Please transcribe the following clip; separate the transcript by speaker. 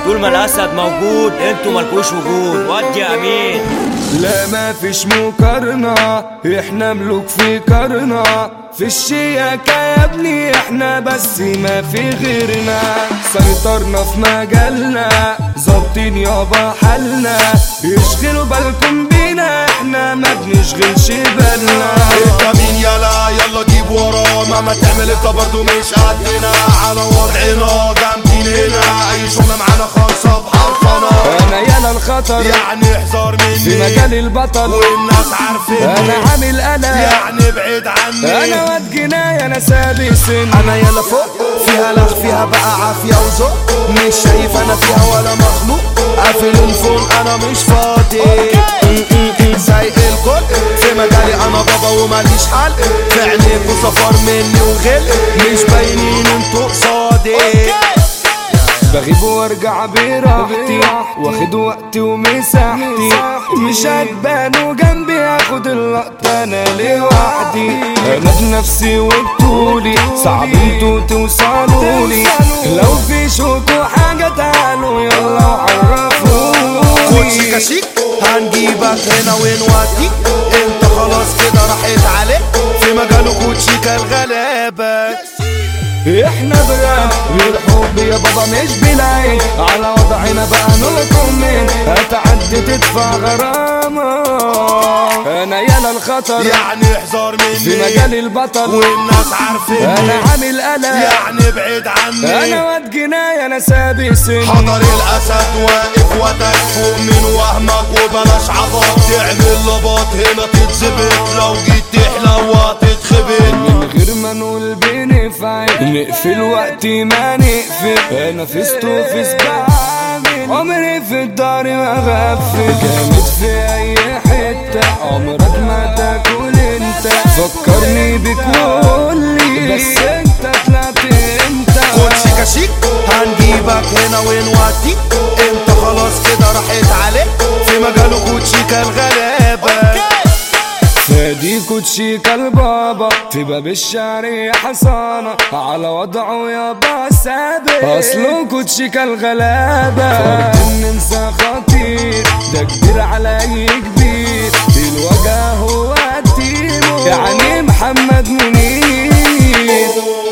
Speaker 1: طول ما الاسد موجود انتوا مالكوش وجود ودي يا امين
Speaker 2: لا ما فيش مقارنة احنا ملوك في كرنا في الشياكة يا ابني احنا بس ما في غيرنا سيطرنا في مجالنا ظابطين يابا حالنا يشغلوا بالكم بينا احنا ما بنشغلش بالنا
Speaker 3: انت مين يلا يلا جيب وراه مهما تعمل انت برضو مش قدنا على وضعنا جامدين هنا اي شغلة معانا خالصة بحرفنا
Speaker 2: انا يالا الخطر
Speaker 3: يعني احذر
Speaker 2: في
Speaker 3: مني
Speaker 2: مجال البطل
Speaker 3: والناس عارفين
Speaker 2: انا عامل انا
Speaker 3: يعني بعيد عني
Speaker 2: انا واد جناية انا سابق سن
Speaker 3: انا يلا فوق فيها لغ فيها بقى عافية وذوق مش شايف انا فيها ولا مخلوق قافل الفون انا مش فاضي م- م- م. سايق الكل في مجالي انا بابا وماليش حل في عينيكوا سفر مني وغل مش باينين انتوا قصادي
Speaker 2: بغيب وارجع براحتي واخد وقتي ومساحتي مش عجبان وجنبي اخد اللقطة انا لوحدي انا بنفسي وبطولي صعب انتوا توصلولي لو في شوك وحاجة تعالوا يلا
Speaker 3: كوتشي
Speaker 2: عرفوني
Speaker 3: كشيك هنجيبك هنا ونوديك انت خلاص كده راحت عليك في مجاله كوتشيكا الغلابة
Speaker 2: احنا براب بالحب يا بابا مش بلاي على وضعنا بقى نطمن هتعدي تدفع غرامة انا يالا الخطر
Speaker 3: يعني احذر
Speaker 2: في
Speaker 3: مني
Speaker 2: مجال البطل
Speaker 3: والناس عارفين
Speaker 2: انا عامل انا
Speaker 3: يعني بعيد عني
Speaker 2: انا واد جناية انا سابق سن
Speaker 3: حضر الاسد واقف وتكفو من وهمك وبلاش عبط تعمل لبط هنا تتزبط لو جيت تحلى وتتخبط
Speaker 2: من غير ما نقول بنفعل نقفل وقت ما نقفل انا فزت وفز بعمل عمري في الدار ما غفل جامد في اي حتة عمرك ما تاكل انت فكرني بك وقولي بس انت طلعت انت
Speaker 3: كوتشي كشيك هنجيبك هنا ونوديك انت خلاص كده راحت عليك في مجاله كوتشيكا الغلابة
Speaker 2: فادي كوتشيكا البابا في باب الشعر حصانة على وضعه يابا سابق اصله كوتشيكا الغلابة فرد ننسى خطير ده كبير على اي كبير الوجه هو التيمو يعني محمد منير